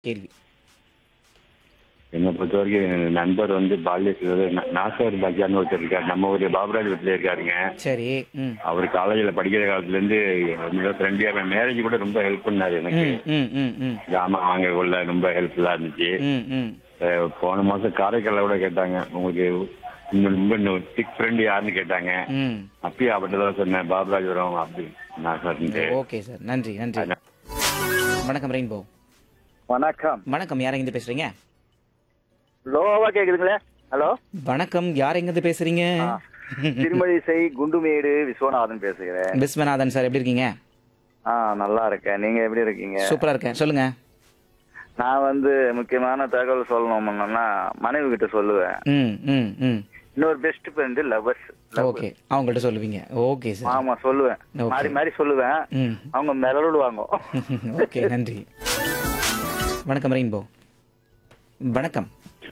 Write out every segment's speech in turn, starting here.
கேள்வி என்னை பொறுத்த வரைக்கும் என் நண்பர் வந்து பால்யத்தில் நாசர் பஜார்னு ஒருத்தர் இருக்காரு நம்ம ஒரு பாபராஜ் வீட்டில் இருக்காருங்க சரி ம் அவர் காலேஜில் படிக்கிற காலத்துலேருந்து ரொம்ப ஃப்ரெண்ட்லியாக மேரேஜ் கூட ரொம்ப ஹெல்ப் பண்ணாரு எனக்கு ம் ம் ம் ம் ஜாமான் வாங்க கொள்ள ரொம்ப ஹெல்ப்ஃபுல்லாக இருந்துச்சு ம் ம் அஹ் போன மாதம் காரைக்காலில் கூட கேட்டாங்க உங்களுக்கு இன்னும் ரொம்ப இன்னும் திக் ஃப்ரெண்டு யாருன்னு கேட்டாங்க ம் அப்பயும் அவர்கிட்ட தான் சொன்னேன் பாபராஜ் வரும் அப்படி நான் சார்ன்ட்டு ஓகே சார் நன்றி நன்றி வணக்கம் ரெயின்போ வணக்கம் வணக்கம் யார் எங்கிருந்து பேசுறீங்க லோவா கேக்குதுங்களே ஹலோ வணக்கம் யார் எங்கிருந்து பேசுறீங்க திருமழி செய் குண்டுமேடு விஸ்வநாதன் பேசுகிறேன் விஸ்வநாதன் சார் எப்படி இருக்கீங்க ஆ நல்லா இருக்கேன் நீங்க எப்படி இருக்கீங்க சூப்பரா இருக்கேன் சொல்லுங்க நான் வந்து முக்கியமான தகவல் சொல்லணும்னா மனைவி கிட்ட சொல்லுவேன் ம் ம் ம் இன்னொரு பெஸ்ட் ஃப்ரெண்டு லவர்ஸ் ஓகே அவங்கள்ட்ட சொல்லுவீங்க ஓகே சார் ஆமா சொல்லுவேன் Okay. மாறி மாறி சொல்லுவேன் ம் அவங்க மிரளுவாங்க ஓகே நன்றி வணக்கம் ரெயின்போ வணக்கம்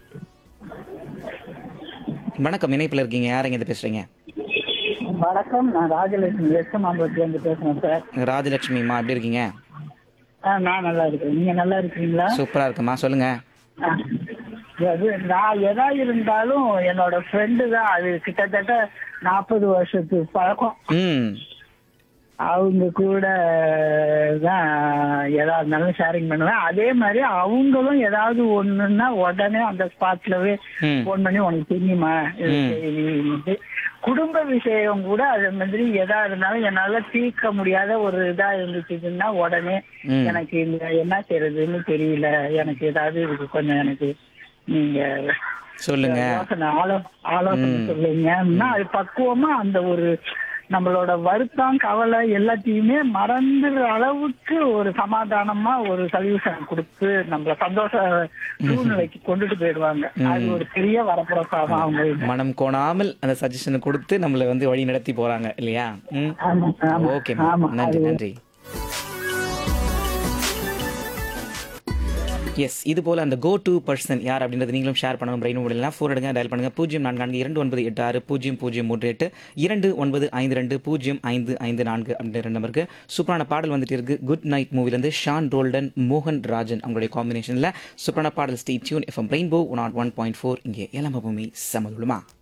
வணக்கம் இணைப்பில் இருக்கீங்க யார் எங்கிருந்து பேசுறீங்க வணக்கம் நான் ராஜலட்சுமி வெஸ்ட் மாம்பலத்துல இருந்து பேசுறேன் சார் ராஜலட்சுமிமா எப்படி இருக்கீங்க ஆ, நான் நல்லா இருக்கேன் நீங்க நல்லா இருக்கீங்களா சூப்பரா இருக்குமா சொல்லுங்க ஆ. அது நான் எதா இருந்தாலும் என்னோட ஃப்ரெண்டு தான் அது கிட்டத்தட்ட நாற்பது வருஷத்து பழக்கம் ம் அவங்க கூட தான் எதா இருந்தாலும் ஷேரிங் பண்ணுவேன் அதே மாதிரி அவங்களும் ஏதாவது ஒண்ணுன்னா உடனே அந்த ஸ்பாட்லவே ம். ஃபோன் பண்ணி உனக்கு தெரியுமா இது ம். தெரியுது. குடும்ப விஷயம் கூட அது மாதிரி எதா இருந்தாலும் என்னால தீர்க்க முடியாத ஒரு இதா இருந்துச்சுன்னா உடனே ம். எனக்கு இந்த என்ன செய்யறதுன்னு தெரியல எனக்கு ஏதாவது இதுக்கு கொஞ்சம் எனக்கு நீங்க சொல்லுங்க யோசனை ஆலோ ஆலோசனை ம். சொல்லுங்கன்னா அது பக்குவமா அந்த ஒரு நம்மளோட வருத்தம் கவலை எல்லாத்தையுமே மறந்துற அளவுக்கு ஒரு சமாதானமா ஒரு சொல்யூஷன் கொடுத்து நம்மள சந்தோஷ சூழ்நிலைக்கு கொண்டுட்டு போயிடுவாங்க அது ஒரு பெரிய வரப்பிரசாதம் அவங்க மனம் கோணாமல் அந்த சஜஷனை கொடுத்து நம்மளை வந்து வழி நடத்தி போறாங்க இல்லையா ம் ஆமா ஆமா ஓகே ஆமா நன்றி அது நன்றி எஸ் இது போல அந்த கோ டு பர்சன் யார் அப்படின்றது நீங்களும் ஷேர் பண்ணணும் பிரெயின் முடியலாம் ஃபோர் எடுங்க டயல் பண்ணுங்க பூஜ்ஜியம் நான்கு நான்கு இரண்டு ஒன்பது எட்டு ஆறு பூஜ்ஜியம் பூஜ்ஜியம் மூன்று எட்டு இரண்டு ஒன்பது ஐந்து ரெண்டு பூஜ்ஜியம் ஐந்து ஐந்து நான்கு அப்படின்ற ரெண்டு நம்பருக்கு சூப்பரான பாடல் வந்துட்டு இருக்கு குட் நைட் மூவிலேருந்து ஷான் ரோல்டன் மோகன் ராஜன் அவங்களுடைய காம்பினேஷனில் சூப்பரான பாடல் stay tuned FM rainbow one O one point four இங்கே எலம்ப பூமி சமதுலமா